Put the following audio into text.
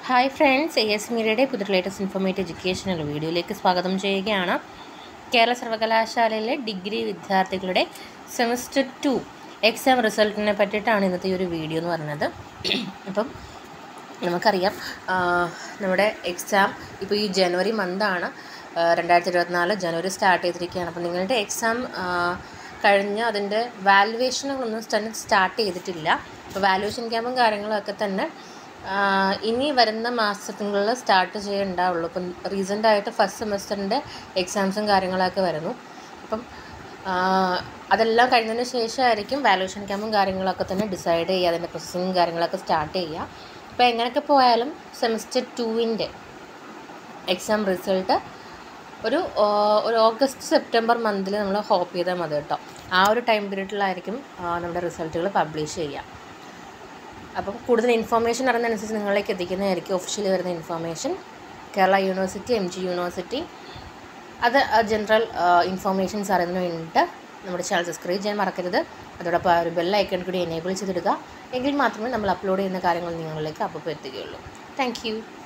hi friends A S മീഡിയയുടെ പുതിയ latest informative educational വീഡിയോയിലേക്ക് സ്വാഗതം ചെയ്യുകയാണ് കേരള സർവകലാശാലയിലെ ഡിഗ്രി വിദ്യാർത്ഥികളുടെ സെമസ്റ്റർ ടു എക്സാം റിസൾട്ടിനെ പറ്റിയിട്ടാണ് ഇന്നത്തെ ഈ ഒരു വീഡിയോ എന്ന് പറയുന്നത് അപ്പം നമുക്കറിയാം ആ, നമ്മുടെ എക്സാം ഇപ്പോൾ ഈ ജനുവരി മന്താണ് രണ്ടായിരത്തി ഇരുപത്തിനാല് ജനുവരി സ്റ്റാർട്ട് ചെയ്തിരിക്കുകയാണ് അപ്പം നിങ്ങളുടെ എക്സാം കഴിഞ്ഞ് അതിൻ്റെ വാലുവേഷനുകളൊന്നും തന്നെ സ്റ്റാർട്ട് ചെയ്തിട്ടില്ല അപ്പോൾ വാലുവേഷൻ ക്യാമ്പും കാര്യങ്ങളൊക്കെ തന്നെ ആ, ഇനി വരുന്ന മാസങ്ങളിൽ സ്റ്റാർട്ട് ചെയ്യണ്ടാവുള്ളൂ ഇപ്പം റീസെൻ്റായിട്ട് ഫസ്റ്റ് സെമസ്റ്ററിൻ്റെ എക്സാംസും കാര്യങ്ങളൊക്കെ വരുന്നു അപ്പം ആ, അതെല്ലാം കഴിഞ്ഞതിന് ശേഷമായിരിക്കും വാലുവേഷൻ ക്യാമ്പും കാര്യങ്ങളൊക്കെ തന്നെ ഡിസൈഡ് ചെയ്യുക അതിൻ്റെ പ്രോസസ്സിങ്ങും കാര്യങ്ങളൊക്കെ സ്റ്റാർട്ട് ചെയ്യുക അപ്പോൾ എങ്ങനെയൊക്കെ പോയാലും സെമസ്റ്റർ ടുവിൻ്റെ എക്സാം റിസൾട്ട് ഒരു ആ, ഒരു ഓഗസ്റ്റ് സെപ്റ്റംബർ മന്തിൽ നമ്മൾ ഹോപ്പ് ചെയ്താൽ മതി കേട്ടോ ആ ഒരു ടൈം പീരീഡിലായിരിക്കും ആ, നമ്മുടെ റിസൾട്ടുകൾ പബ്ലിഷ് ചെയ്യുക അപ്പം കൂടുതൽ ഇൻഫോർമേഷൻ അറിയുന്നതനുസരിച്ച് നിങ്ങളിലേക്ക് എത്തിക്കുന്നതായിരിക്കും ഒഫീഷ്യലി വരുന്ന information Kerala university M G university അത് ജനറൽ ഇൻഫോർമേഷൻസ് അറിയുന്നതിന് വേണ്ടിയിട്ട് നമ്മുടെ ചാനൽ സബ്സ്ക്രൈബ് ചെയ്യാൻ മറക്കരുത് അതോടൊപ്പം ആ ഒരു ബെൽ ഐക്കൺ കൂടി എനേബിൾ ചെയ്തിടുക എങ്കിൽ മാത്രമേ നമ്മൾ അപ്ലോഡ് ചെയ്യുന്ന കാര്യങ്ങൾ നിങ്ങളിലേക്ക് അപ്പോൾ എത്തുകയുള്ളൂ താങ്ക് യു